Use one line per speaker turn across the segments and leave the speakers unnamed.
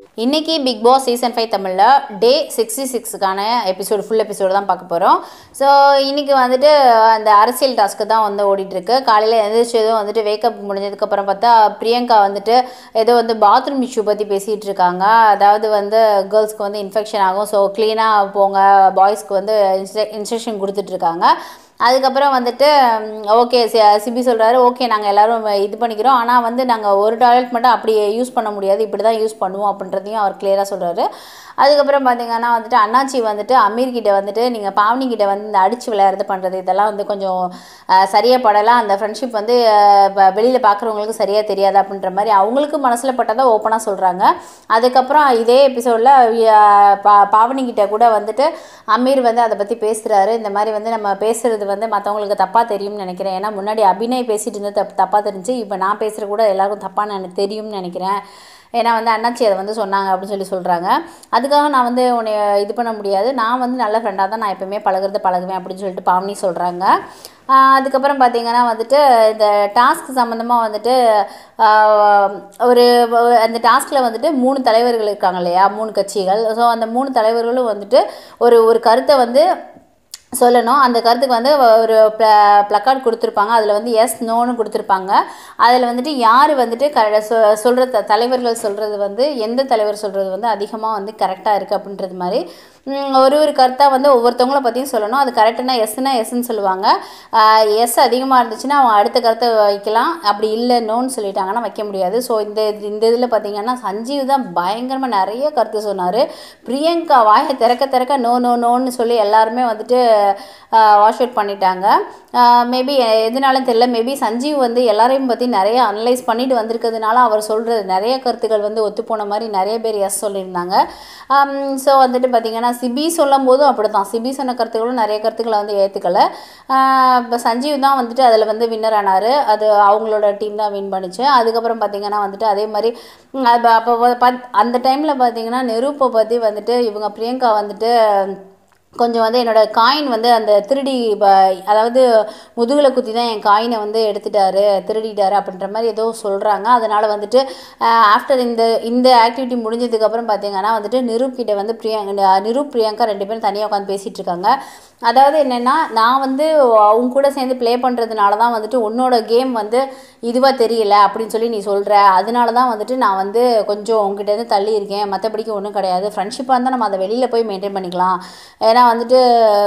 இன்னைக்கு big pass season five தமிழில் day sixty சிக்ஸுக்கான எபிசோடு ஃபுல் எபிசோடு தான் பார்க்க போகிறோம் ஸோ இன்னைக்கு வந்துட்டு அந்த அரசியல் டாஸ்க்கு தான் வந்து ஓடிட்டுருக்கு காலையில் எந்திரிச்சதும் வந்துட்டு வேக்கப் முடிஞ்சதுக்கப்புறம் பார்த்தா பிரியங்கா வந்துட்டு ஏதோ வந்து பாத்ரூம் இஷ்யூ பற்றி பேசிகிட்டு இருக்காங்க அதாவது வந்து கேர்ள்ஸ்க்கு வந்து இன்ஃபெக்ஷன் ஆகும் ஸோ க்ளீனாக போங்க பாய்ஸ்க்கு வந்து இன்ஸ்ட்ரக்ஷன் கொடுத்துட்ருக்காங்க அதுக்கப்புறம் வந்துட்டு ஓகே சிபி சொல்கிறாரு ஓகே நாங்கள் எல்லோரும் இது பண்ணிக்கிறோம் ஆனால் வந்து நாங்கள் ஒரு டாய்லெட் மட்டும் அப்படி யூஸ் பண்ண முடியாது இப்படி தான் யூஸ் பண்ணுவோம் அப்படின்றதையும் அவர் கிளியராக சொல்கிறாரு அதுக்கப்புறம் பார்த்தீங்கன்னா வந்துட்டு அண்ணாச்சி வந்துட்டு அமீர் கிட்ட வந்துட்டு நீங்கள் பாவனி கிட்ட வந்து இந்த அடிச்சு விளையாடுறது பண்ணுறது இதெல்லாம் வந்து கொஞ்சம் சரியாக படலாம் அந்த ஃப்ரெண்ட்ஷிப் வந்து வெளியில் பார்க்குறவங்களுக்கு சரியாக தெரியாது அப்படின்ற மாதிரி அவங்களுக்கு மனசில் பட்டதை ஓப்பனாக சொல்கிறாங்க அதுக்கப்புறம் இதே எபிசோடில் பா பாவனி கிட்ட கூட வந்துட்டு அமீர் வந்து அதை பற்றி பேசுகிறாரு இந்த மாதிரி வந்து நம்ம பேசுகிறது வந்து மற்றவங்களுக்கு தப்பாக தெரியும்னு நினைக்கிறேன் ஏன்னா முன்னாடி அபிநய் பேசிட்டு இருந்தது தப் தப்பாக தெரிஞ்சு இப்போ நான் பேசுகிற கூட எல்லாருக்கும் தப்பாக நான் தெரியும்னு நினைக்கிறேன் ஏன்னா வந்து அண்ணாச்சி அதை வந்து சொன்னாங்க அப்படின்னு சொல்லி சொல்கிறாங்க அதுக்காக நான் வந்து உன்னை இது பண்ண முடியாது நான் வந்து நல்ல ஃப்ரெண்டாக தான் நான் எப்போயுமே பழகிறது பழகுவேன் அப்படின்னு சொல்லிட்டு பாவனி சொல்கிறாங்க அதுக்கப்புறம் பார்த்திங்கன்னா வந்துட்டு இந்த டாஸ்க் சம்மந்தமாக வந்துட்டு ஒரு அந்த டாஸ்கில் வந்துட்டு மூணு தலைவர்கள் இருக்காங்க இல்லையா மூணு கட்சிகள் ஸோ அந்த மூணு தலைவர்களும் வந்துட்டு ஒரு ஒரு கருத்தை வந்து சொல்லணும் அந்த கருத்துக்கு வந்து ஒரு ப்ள ப்ளக்கார்ட் கொடுத்துருப்பாங்க அதில் வந்து எஸ் நோன்னு கொடுத்துருப்பாங்க அதில் வந்துட்டு யார் வந்துட்டு க சொ சொல்கிற த தலைவர்கள் சொல்கிறது வந்து எந்த தலைவர் சொல்கிறது வந்து அதிகமாக வந்து கரெக்டாக இருக்குது அப்படின்றது மாதிரி ஒரு ஒரு கருத்தாக வந்து ஒவ்வொருத்தவங்கள பற்றியும் சொல்லணும் அது கரெக்டுனா எஸ்னா எஸ்ன்னு சொல்லுவாங்க எஸ் அதிகமாக இருந்துச்சுன்னா அவங்க அடுத்த கருத்தை வைக்கலாம் அப்படி இல்லை நோன்னு சொல்லிட்டாங்கன்னா வைக்க முடியாது ஸோ இந்த இந்த இதில் பார்த்தீங்கன்னா சஞ்சீவ் தான் பயங்கரமாக நிறைய கருத்து சொன்னார் பிரியங்கா வாயை திறக்க திறக்க நோ நோ நோன்னு சொல்லி எல்லாருமே வந்துட்டு வாஷ் அவுட் பண்ணிட்டாங்க மேபி எதனாலும் தெரியல மேபி சஞ்சீவ் வந்து எல்லாரையும் பற்றி நிறைய அனலைஸ் பண்ணிட்டு வந்திருக்கிறதுனால அவர் சொல்கிறது நிறைய கருத்துக்கள் வந்து ஒத்துப்போன மாதிரி நிறைய பேர் எஸ் சொல்லியிருந்தாங்க ஸோ வந்துட்டு பார்த்திங்கன்னா சிபி சொல்லும் போதும் அப்படி தான் சிபி சொன்ன கருத்துக்களும் நிறைய கருத்துக்களை வந்து ஏற்றுக்கலை இப்போ சஞ்சீவ் தான் வந்துட்டு அதில் வந்து வின்னர் ஆனார் அது அவங்களோட டீம் தான் வின் பண்ணிச்சு அதுக்கப்புறம் பார்த்திங்கன்னா வந்துட்டு அதே மாதிரி அப்போ அந்த டைமில் பார்த்திங்கன்னா நெருப்பை பற்றி வந்துட்டு இவங்க பிரியங்கா வந்துட்டு கொஞ்சம் வந்து என்னோடய காயின் வந்து அந்த திருடி அதாவது முதுகில் குத்தி தான் என் காயினை வந்து எடுத்துட்டாரு திருடிட்டாரு அப்படின்ற மாதிரி ஏதோ சொல்கிறாங்க அதனால் வந்துட்டு ஆஃப்டர் இந்த இந்த ஆக்டிவிட்டி முடிஞ்சதுக்கப்புறம் பார்த்தீங்கன்னா வந்துட்டு நிரூப் கிட்ட வந்து பிரியா நிரூப் பிரியங்கா ரெண்டு பேரும் தனியாக உட்காந்து பேசிகிட்டு இருக்காங்க அதாவது என்னென்னா நான் வந்து அவங்க கூட சேர்ந்து ப்ளே பண்ணுறதுனால தான் வந்துட்டு உன்னோட கேம் வந்து இதுவாக தெரியல அப்படின்னு சொல்லி நீ சொல்கிற அதனால தான் வந்துட்டு நான் வந்து கொஞ்சம் உங்ககிட்டேருந்து தள்ளி இருக்கேன் மற்றபடிக்கு ஒன்றும் கிடையாது ஃப்ரெண்ட்ஷிப்பாக இருந்தால் நம்ம அதை வெளியில் போய் மெயின்டைன் பண்ணிக்கலாம் ஏன்னா வந்துட்டு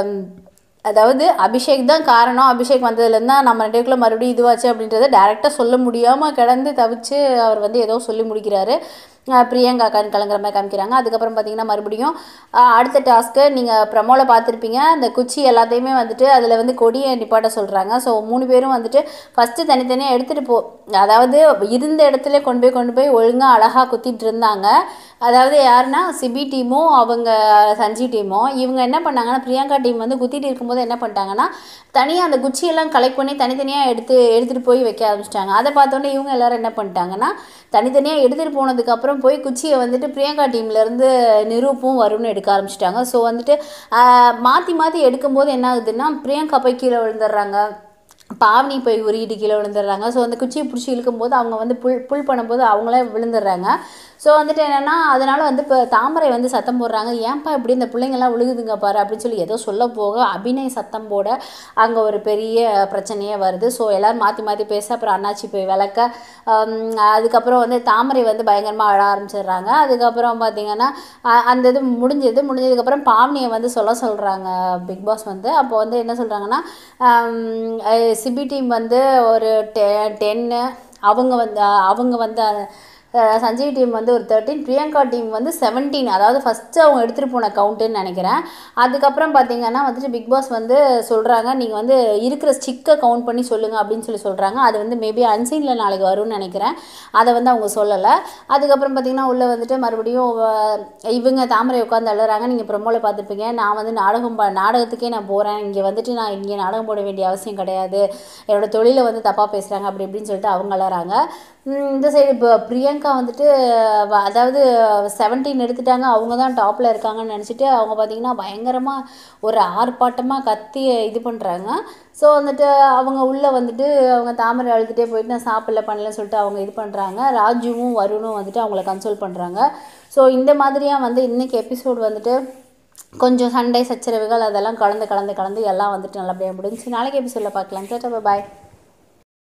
அதாவது அபிஷேக் தான் காரணம் அபிஷேக் வந்ததுலேருந்து தான் நம்ம ரெண்டுக்குள்ளே மறுபடியும் இதுவாச்சு அப்படின்றத டேரெக்டாக சொல்ல முடியாமல் கிடந்து தவிச்சு அவர் வந்து ஏதோ சொல்லி முடிக்கிறாரு பிரியங்கா கண் கலங்குற மாதிரி காமிக்கிறாங்க அதுக்கப்புறம் பார்த்தீங்கன்னா மறுபடியும் அடுத்த டாஸ்க்கு நீங்கள் ப்ரமோவில் பார்த்துருப்பீங்க அந்த குச்சி எல்லாத்தையுமே வந்துட்டு அதில் வந்து கொடியை நிப்பாட்ட சொல்கிறாங்க ஸோ மூணு பேரும் வந்துட்டு ஃபஸ்ட்டு தனித்தனியாக எடுத்துகிட்டு போ அதாவது இருந்த இடத்துல கொண்டு போய் கொண்டு போய் ஒழுங்காக அழகாக குத்திட்டு இருந்தாங்க அதாவது யாருன்னா சிபி டீமும் அவங்க சஞ்சி டீமும் இவங்க என்ன பண்ணாங்கன்னா பிரியங்கா டீம் வந்து குத்திட்டு இருக்கும்போது என்ன பண்ணிட்டாங்கன்னா தனியாக அந்த குச்சியெல்லாம் கலெக்ட் பண்ணி தனித்தனியாக எடுத்து எடுத்துகிட்டு போய் வைக்க ஆரம்பிச்சிட்டாங்க அதை பார்த்தோன்னே இவங்க எல்லோரும் என்ன பண்ணிட்டாங்கன்னா தனித்தனியாக எடுத்துகிட்டு போனதுக்கப்புறம் போய் குச்சியை வந்துட்டு பிரியங்கா டீம்லேருந்து நிரூப்பும் வரும்னு எடுக்க ஆரம்பிச்சிட்டாங்க ஸோ வந்துட்டு மாற்றி மாற்றி எடுக்கும்போது என்ன ஆகுதுன்னா பிரியங்கா போய் கீழே விழுந்துடுறாங்க பாவனி போய் உருகிட்டு கீழே விழுந்துடுறாங்க ஸோ அந்த குச்சியை பிடிச்சி இழுக்கும்போது அவங்க வந்து புல் புல் பண்ணும்போது அவங்களே விழுந்துடுறாங்க ஸோ வந்துட்டு என்னென்னா அதனால் வந்து இப்போ தாமரை வந்து சத்தம் போடுறாங்க ஏன்ப்பா இப்படி இந்த பிள்ளைங்கள்லாம் விழுகுதுங்க பாரு அப்படின்னு சொல்லி ஏதோ சொல்ல போக அபிநய் சத்தம் போட அங்கே ஒரு பெரிய பிரச்சனையே வருது ஸோ எல்லோரும் மாற்றி மாற்றி பேச அப்புறம் அண்ணாச்சி போய் விளக்க அதுக்கப்புறம் வந்து தாமரை வந்து பயங்கரமாக அழ ஆரம்பிச்சிடுறாங்க அதுக்கப்புறம் பார்த்திங்கன்னா அந்த இது முடிஞ்சது முடிஞ்சதுக்கப்புறம் பாவனியை வந்து சொல்ல சொல்கிறாங்க பிக் பாஸ் வந்து அப்போ வந்து என்ன சொல்கிறாங்கன்னா சிபி டீம் வந்து ஒரு டெ டென்னு அவங்க வந்து அவங்க வந்து சஞ்சய் டீம் வந்து ஒரு தேர்ட்டின் பிரியங்கா டீம் வந்து செவன்டீன் அதாவது ஃபஸ்ட்டு அவங்க எடுத்துகிட்டு போன கவுண்ட்டுன்னு நினைக்கிறேன் அதுக்கப்புறம் பார்த்தீங்கன்னா வந்துட்டு பிக் பாஸ் வந்து சொல்கிறாங்க நீங்கள் வந்து இருக்கிற ஸ்டிக்கை கவுண்ட் பண்ணி சொல்லுங்கள் அப்படின்னு சொல்லி சொல்கிறாங்க அது வந்து மேபி அன்சைனில் நாளைக்கு வரும்னு நினைக்கிறேன் அதை வந்து அவங்க சொல்லலை அதுக்கப்புறம் பார்த்திங்கன்னா உள்ளே வந்துட்டு மறுபடியும் இவங்க தாமரை உட்காந்து அழுறாங்க நீங்கள் ப்ரொமோவில் பார்த்துருப்பீங்க நான் வந்து நாடகம் ப நாடகத்துக்கே நான் போகிறேன் இங்கே வந்துட்டு நான் இங்கே நாடகம் போட வேண்டிய அவசியம் கிடையாது என்னோடய தொழிலை வந்து தப்பாக பேசுகிறாங்க அப்படி இப்படின்னு சொல்லிட்டு அவங்க அழறாங்க ம், இந்த சைடு இப்போ பிரியங்கா வந்துட்டு வ- அதாவது செவன்டீன் எடுத்துட்டாங்க அவங்க தான் டாப்பில் இருக்காங்கன்னு நினச்சிட்டு அவங்க பார்த்தீங்கன்னா பயங்கரமாக ஒரு ஆர்ப்பாட்டமாக கத்தி இது பண்ணுறாங்க ஸோ வந்துட்டு அவங்க உள்ளே வந்துட்டு அவங்க தாமரை அழுதுகிட்டே போயிட்டு நான் சாப்பிடல பண்ணலன்னு சொல்லிட்டு அவங்க இது பண்ணுறாங்க ராஜுவும் வருணும் வந்துட்டு அவங்கள கன்சோல் பண்ணுறாங்க ஸோ இந்த மாதிரியாக வந்து இன்னைக்கு எபிசோட் வந்துட்டு கொஞ்சம் சண்டை சச்சரவுகள் அதெல்லாம் கலந்து கலந்து கலந்து எல்லாம் வந்துட்டு நல்லபடியாக முடிஞ்சுச்சு நாளைக்கு எபிசோடில் பார்க்கலாம் கேட்டா பாய்